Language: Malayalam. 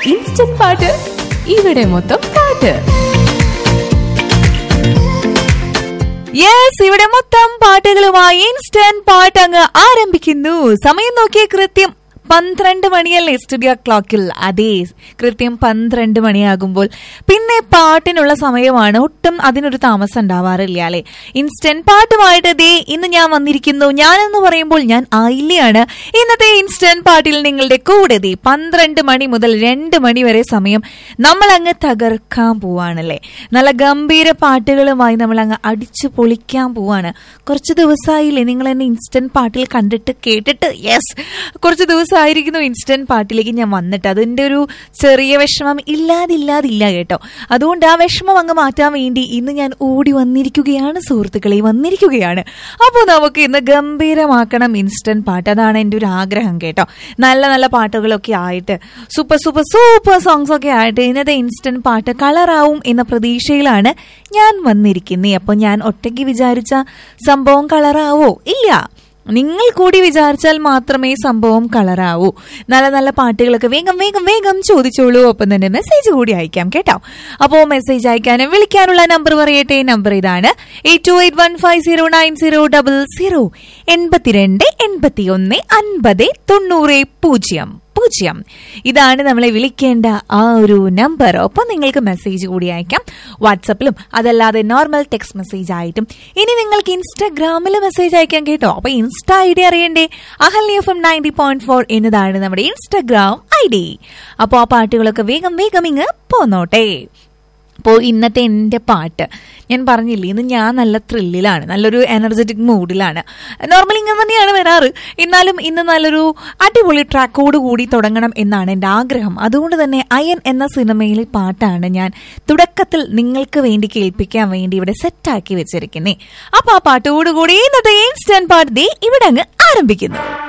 ഇൻസ്റ്റന്റ് പാട്ട് ഇവിടെ മൊത്തം പാട്ട് യെസ് ഇവിടെ മൊത്തം പാട്ടുകളുമായി ഇൻസ്റ്റന്റ് പാട്ട് അങ്ങ് ആരംഭിക്കുന്നു സമയം നോക്കിയ കൃത്യം പന്ത്രണ്ട് മണിയല്ലേ സ്റ്റുഡിയോ ക്ലോക്കിൽ അതെ കൃത്യം പന്ത്രണ്ട് മണിയാകുമ്പോൾ പിന്നെ പാട്ടിനുള്ള സമയമാണ് ഒട്ടും അതിനൊരു താമസം ഉണ്ടാവാറില്ല അല്ലെ ഇൻസ്റ്റന്റ് പാട്ടുമായിട്ട് ദേ ഇന്ന് ഞാൻ വന്നിരിക്കുന്നു ഞാനെന്ന് പറയുമ്പോൾ ഞാൻ ആയില്ലയാണ് ഇന്നത്തെ ഇൻസ്റ്റന്റ് പാട്ടിൽ നിങ്ങളുടെ കൂടെ ദേ പന്ത്രണ്ട് മണി മുതൽ രണ്ട് മണി വരെ സമയം നമ്മൾ അങ്ങ് തകർക്കാൻ പോവാണല്ലേ നല്ല ഗംഭീര പാട്ടുകളുമായി നമ്മൾ അങ്ങ് അടിച്ചു പൊളിക്കാൻ പോവാണ് കുറച്ച് ദിവസമായില്ലേ നിങ്ങൾ എന്നെ ഇൻസ്റ്റന്റ് പാട്ടിൽ കണ്ടിട്ട് കേട്ടിട്ട് യെസ് കുറച്ച് ദിവസമായിരിക്കുന്നു ഇൻസ്റ്റന്റ് പാട്ടിലേക്ക് ഞാൻ വന്നിട്ട് അതിന്റെ ഒരു ചെറിയ വിഷമം ഇല്ലാതില്ലാതില്ല കേട്ടോ അതുകൊണ്ട് ആ വിഷമം അങ്ങ് മാറ്റാൻ വേണ്ടി ഇന്ന് ഞാൻ ഓടി വന്നിരിക്കുകയാണ് സുഹൃത്തുക്കളെ വന്നിരിക്കുകയാണ് അപ്പോൾ നമുക്ക് ഇന്ന് ഗംഭീരമാക്കണം ഇൻസ്റ്റന്റ് പാട്ട് അതാണ് എൻ്റെ ഒരു ആഗ്രഹം കേട്ടോ നല്ല നല്ല പാട്ടുകളൊക്കെ ആയിട്ട് സൂപ്പർ സൂപ്പർ സൂപ്പർ സോങ്സ് ഒക്കെ ആയിട്ട് ഇന്നത്തെ ഇൻസ്റ്റന്റ് പാട്ട് കളറാവും എന്ന പ്രതീക്ഷയിലാണ് ഞാൻ വന്നിരിക്കുന്നത് അപ്പോൾ ഞാൻ ഒറ്റയ്ക്ക് വിചാരിച്ച സംഭവം കളറാവോ ഇല്ല നിങ്ങൾ കൂടി വിചാരിച്ചാൽ മാത്രമേ സംഭവം കളറാവൂ നല്ല നല്ല പാട്ടുകളൊക്കെ വേഗം വേഗം വേഗം ചോദിച്ചോളൂ ഒപ്പം തന്നെ മെസ്സേജ് കൂടി അയക്കാം കേട്ടോ അപ്പോൾ മെസ്സേജ് അയക്കാനും വിളിക്കാനുള്ള നമ്പർ പറയട്ടെ നമ്പർ ഇതാണ് eight two eight one five zero nine zero double zero എൺപത്തിരണ്ട് എൺപത്തി ഒന്ന് അൻപത് തൊണ്ണൂറ് പൂജ്യം പൂജ്യം ഇതാണ് നമ്മളെ വിളിക്കേണ്ട ആ ഒരു നമ്പർ ഒപ്പം നിങ്ങൾക്ക് മെസ്സേജ് കൂടി അയക്കാം വാട്സപ്പിലും അതല്ലാതെ നോർമൽ ടെക്സ്റ്റ് മെസ്സേജ് ആയിട്ടും ഇനി നിങ്ങൾക്ക് ഇൻസ്റ്റാഗ്രാമിൽ മെസ്സേജ് അയക്കാം കേട്ടോ അപ്പൊ ഇൻസ്റ്റാ ഐ ഡി അറിയണ്ടേ Ahalya F M ninety point four എന്നതാണ് നമ്മുടെ ഇൻസ്റ്റാഗ്രാം ഐ ഡി അപ്പോൾ ആ പാട്ടുകളൊക്കെ വേഗം വേഗം ഇങ്ങ് പോന്നോട്ടെ അപ്പോൾ ഇന്നത്തെ എൻ്റെ പാട്ട് ഞാൻ പറഞ്ഞില്ലേ ഇന്ന് ഞാൻ നല്ല ത്രില്ലിലാണ് നല്ലൊരു എനർജറ്റിക് മൂഡിലാണ് നോർമലി ഇങ്ങനെ തന്നെയാണ് വരാറ് എന്നാലും ഇന്ന് നല്ലൊരു അടിപൊളി ട്രാക്കോട് കൂടി തുടങ്ങണം എന്നാണ് എൻ്റെ ആഗ്രഹം അതുകൊണ്ട് തന്നെ അയൻ എന്ന സിനിമയിലെ പാട്ടാണ് ഞാൻ തുടക്കത്തിൽ നിങ്ങൾക്ക് വേണ്ടി കേൾപ്പിക്കാൻ വേണ്ടി ഇവിടെ സെറ്റാക്കി വെച്ചിരിക്കുന്നേ അപ്പോൾ ആ പാട്ടോട് കൂടി ഇന്നത്തെ ഇൻസ്റ്റന്റ് പാട്ട് ദേ ഇവിടെ അങ്ങ് ആരംഭിക്കുന്നു